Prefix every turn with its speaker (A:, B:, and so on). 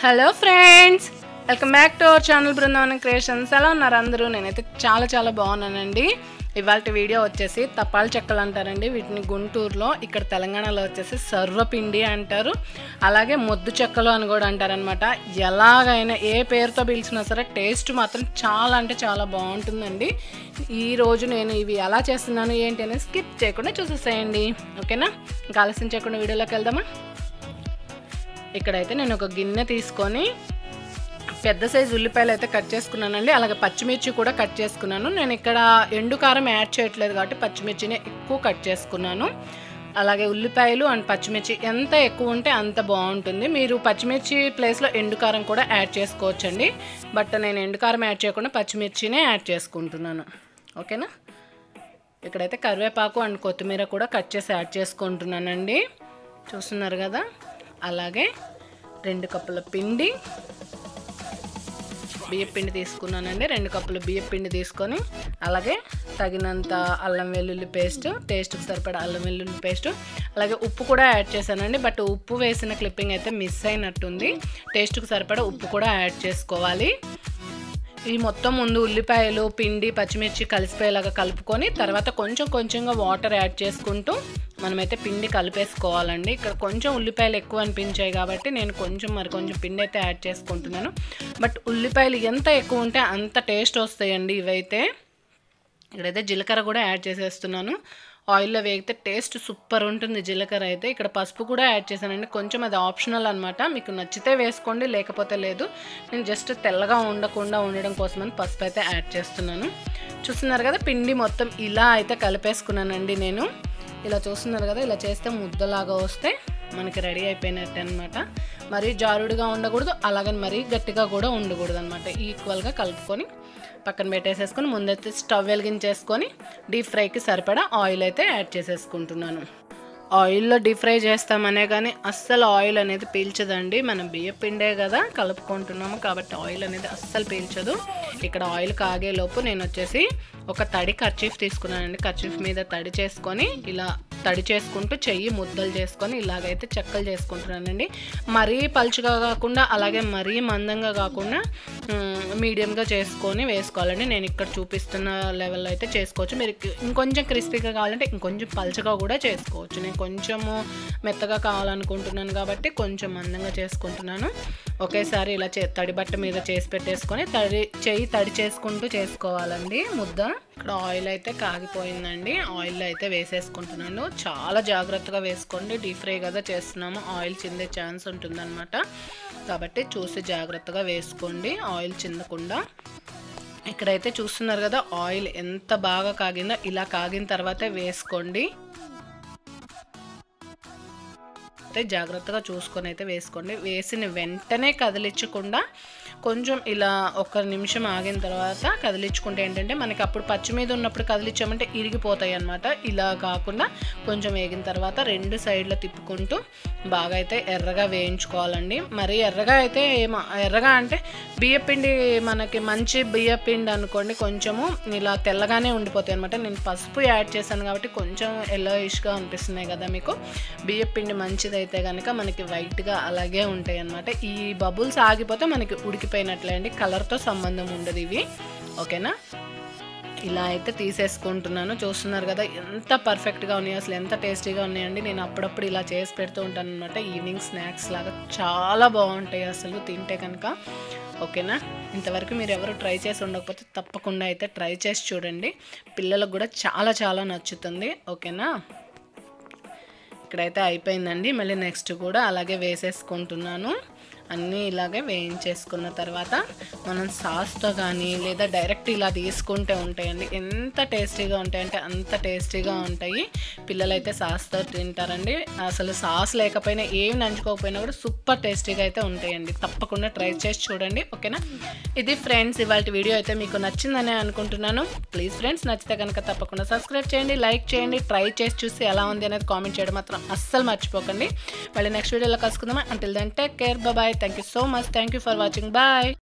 A: hello friends welcome back to our channel Brindavanam creations ఎలా ఉన్నారు అందరూ నేనైతే చాలా చాలా బాగున్నానండి ఇవాళ వీడియో వచ్చేసి తపాల చెక్కలు అంటారండి వీటిని గుంటూరులో ఇక్కడ తెలంగాణలో వచ్చేసి సర్వపిండి అంటారు అలాగే మొద్దు చెక్కలు అని కూడా అంటారనమాట ఎలాగైనా ఏ పేరుతో పిలిచినా సరే టేస్ట్ మాత్రం చాలా అంటే చాలా బాగుంటుందండి ఈ రోజు నేను ఇవి ఎలా చేస్తున్నాను ఏంటి అనేది స్కిప్ చేయకుండా చూసేసేయండి ఓకేనా ఇంకా ఆలస్యం చేయకుండా వీడియోలోకి వెళ్దామా ఇక్కడైతే నేను ఒక గిన్నె తీసుకొని పెద్ద సైజు ఉల్లిపాయలు అయితే కట్ చేసుకున్నానండి అలాగే పచ్చిమిర్చి కూడా కట్ చేసుకున్నాను నేను ఇక్కడ ఎండు కారం యాడ్ చేయట్లేదు కాబట్టి పచ్చిమిర్చిని ఎక్కువ కట్ చేసుకున్నాను అలాగే ఉల్లిపాయలు అండ్ పచ్చిమిర్చి ఎంత ఎక్కువ ఉంటే అంత బాగుంటుంది మీరు పచ్చిమిర్చి ప్లేస్లో ఎండు కారం కూడా యాడ్ చేసుకోవచ్చండి బట్ నేను ఎండు కారం యాడ్ చేయకుండా పచ్చిమిర్చినే యాడ్ చేసుకుంటున్నాను ఓకేనా ఇక్కడైతే కరివేపాకు అండ్ కొత్తిమీర కూడా కట్ చేసి యాడ్ చేసుకుంటున్నానండి చూస్తున్నారు కదా అలాగే రెండు కప్పుల పిండి బియ్య పిండి తీసుకున్నానండి రెండు కప్పులు బియ్య పిండి తీసుకొని అలాగే తగినంత అల్లం వెల్లుల్లి పేస్ట్ టేస్ట్కి సరిపడా అల్లం వెల్లుల్లి పేస్ట్ అలాగే ఉప్పు కూడా యాడ్ చేశానండి బట్ ఉప్పు వేసిన క్లిప్పింగ్ అయితే మిస్ అయినట్టుంది టేస్ట్కి సరిపడా ఉప్పు కూడా యాడ్ చేసుకోవాలి ఈ మొత్తం ముందు ఉల్లిపాయలు పిండి పచ్చిమిర్చి కలిసిపోయేలాగా కలుపుకొని తర్వాత కొంచెం కొంచెంగా వాటర్ యాడ్ చేసుకుంటూ మనమైతే పిండి కలిపేసుకోవాలండి ఇక్కడ కొంచెం ఉల్లిపాయలు ఎక్కువ అనిపించాయి కాబట్టి నేను కొంచెం మరి కొంచెం పిండి అయితే యాడ్ చేసుకుంటున్నాను బట్ ఉల్లిపాయలు ఎంత ఎక్కువ ఉంటే అంత టేస్ట్ వస్తాయండి ఇవైతే ఇక్కడైతే జీలకర్ర కూడా యాడ్ చేసేస్తున్నాను ఆయిల్లో వేగితే టేస్ట్ సూపర్ ఉంటుంది జీలకర్ర అయితే ఇక్కడ పసుపు కూడా యాడ్ చేశానండి కొంచెం అది ఆప్షనల్ అనమాట మీకు నచ్చితే వేసుకోండి లేకపోతే లేదు నేను జస్ట్ తెల్లగా ఉండకుండా ఉండడం కోసమని పసుపు అయితే యాడ్ చేస్తున్నాను చూస్తున్నారు కదా పిండి మొత్తం ఇలా అయితే కలిపేసుకున్నానండి నేను ఇలా చూస్తున్నారు కదా ఇలా చేస్తే ముద్దలాగా వస్తే మనకి రెడీ అయిపోయినట్టు అనమాట మరీ జారుడుగా ఉండకూడదు అలాగని మరీ గట్టిగా కూడా ఉండకూడదు అనమాట ఈక్వల్గా కలుపుకొని పక్కన పెట్టేసేసుకొని ముందైతే స్టవ్ వెలిగించేసుకొని డీప్ ఫ్రైకి సరిపడా ఆయిల్ అయితే యాడ్ చేసేసుకుంటున్నాను ఆయిల్లో డీప్ ఫ్రై చేస్తామనే కానీ అస్సలు ఆయిల్ అనేది పీల్చదండి మనం బియ్య పిండే కదా కలుపుకుంటున్నాము కాబట్టి ఆయిల్ అనేది అస్సలు పీల్చదు ఇక్కడ ఆయిల్ కాగేలోపు నేను వచ్చేసి ఒక తడి కర్చీఫ్ తీసుకున్నానండి కర్చీఫ్ మీద తడి చేసుకొని ఇలా తడి చేసుకుంటూ చెయ్యి ముద్దలు చేసుకొని ఇలాగైతే చెక్కలు చేసుకుంటున్నానండి మరీ పలుచగా కాకుండా అలాగే మరీ మందంగా కాకుండా మీడియంగా చేసుకొని వేసుకోవాలండి నేను ఇక్కడ చూపిస్తున్న లెవెల్లో అయితే చేసుకోవచ్చు మీరు ఇంకొంచెం క్రిస్పీగా కావాలంటే ఇంకొంచెం పలుచగా కూడా చేసుకోవచ్చు నేను కొంచెము మెత్తగా కావాలనుకుంటున్నాను కాబట్టి కొంచెం మందంగా చేసుకుంటున్నాను ఒకేసారి ఇలా చే తడి బట్ట మీద చేసి పెట్టేసుకొని తడి చెయ్యి తడి చేసుకుంటూ చేసుకోవాలండి ముద్ద ఇక్కడ ఆయిల్ అయితే కాగిపోయిందండి ఆయిల్ అయితే వేసేసుకుంటున్నాను చాలా జాగ్రత్తగా వేసుకోండి డీప్ ఫ్రై కదా చేస్తున్నాము ఆయిల్ చిందే ఛాన్స్ ఉంటుందన్నమాట కాబట్టి చూసి జాగ్రత్తగా వేసుకోండి ఆయిల్ చిందకుండా ఇక్కడైతే చూస్తున్నారు కదా ఆయిల్ ఎంత బాగా కాగిందో ఇలా కాగిన తర్వాతే వేసుకోండి అయితే జాగ్రత్తగా చూసుకొని అయితే వేసుకోండి వేసిన వెంటనే కదిలించకుండా కొంచెం ఇలా ఒక నిమిషం ఆగిన తర్వాత కదిలించుకుంటే ఏంటంటే మనకి అప్పుడు పచ్చి మీద ఉన్నప్పుడు కదిలించామంటే ఇరిగిపోతాయి అనమాట ఇలా కాకుండా కొంచెం వేగిన తర్వాత రెండు సైడ్లో తిప్పుకుంటూ బాగా అయితే ఎర్రగా వేయించుకోవాలండి మరి ఎర్రగా అయితే ఏమో ఎర్రగా అంటే బియ్యపిండి మనకి మంచి బియ్యపిండి అనుకోండి కొంచెము ఇలా తెల్లగానే ఉండిపోతాయి అనమాట నేను పసుపు యాడ్ చేశాను కాబట్టి కొంచెం ఎల్లోయిష్గా అనిపిస్తున్నాయి కదా మీకు బియ్యపిండి మంచిది అయితే కనుక మనకి వైట్గా అలాగే ఉంటాయి అనమాట ఈ బబుల్స్ ఆగిపోతే మనకి ఉడికిపోయినట్లే అండి కలర్తో సంబంధం ఉండదు ఇవి ఓకేనా ఇలా అయితే తీసేసుకుంటున్నాను చూస్తున్నారు కదా ఎంత పర్ఫెక్ట్గా ఉన్నాయి అసలు ఎంత టేస్టీగా ఉన్నాయండి నేను అప్పుడప్పుడు ఇలా చేసి పెడుతూ ఉంటాను అనమాట ఈవినింగ్ స్నాక్స్ లాగా చాలా బాగుంటాయి అసలు తింటే కనుక ఓకేనా ఇంతవరకు మీరు ఎవరు ట్రై చేసి ఉండకపోతే తప్పకుండా అయితే ట్రై చేసి చూడండి పిల్లలకు కూడా చాలా చాలా నచ్చుతుంది ఓకేనా ఇక్కడైతే అయిపోయిందండి మళ్ళీ నెక్స్ట్ కూడా అలాగే వేసేసుకుంటున్నాను అన్నీ ఇలాగే వేయించేసుకున్న తర్వాత మనం సాస్తో కానీ లేదా డైరెక్ట్ ఇలా తీసుకుంటే ఉంటాయండి ఎంత టేస్టీగా ఉంటాయంటే అంత టేస్టీగా ఉంటాయి పిల్లలైతే సాస్తో తింటారండి అసలు సాస్ లేకపోయినా ఏమి నంచుకోకపోయినా కూడా సూపర్ టేస్టీగా అయితే ఉంటాయండి తప్పకుండా ట్రై చేసి చూడండి ఓకేనా ఇది ఫ్రెండ్స్ ఇవాళ వీడియో అయితే మీకు నచ్చిందని అనుకుంటున్నాను ప్లీజ్ ఫ్రెండ్స్ నచ్చితే కనుక తప్పకుండా సబ్స్క్రైబ్ చేయండి లైక్ చేయండి ట్రై చేసి చూసి ఎలా ఉంది అనేది కామెంట్ చేయడం మాత్రం అస్సలు మర్చిపోకండి మళ్ళీ నెక్స్ట్ వీడియోలో కలుసుకుందామా until then take care bye thank you so much thank you for watching bye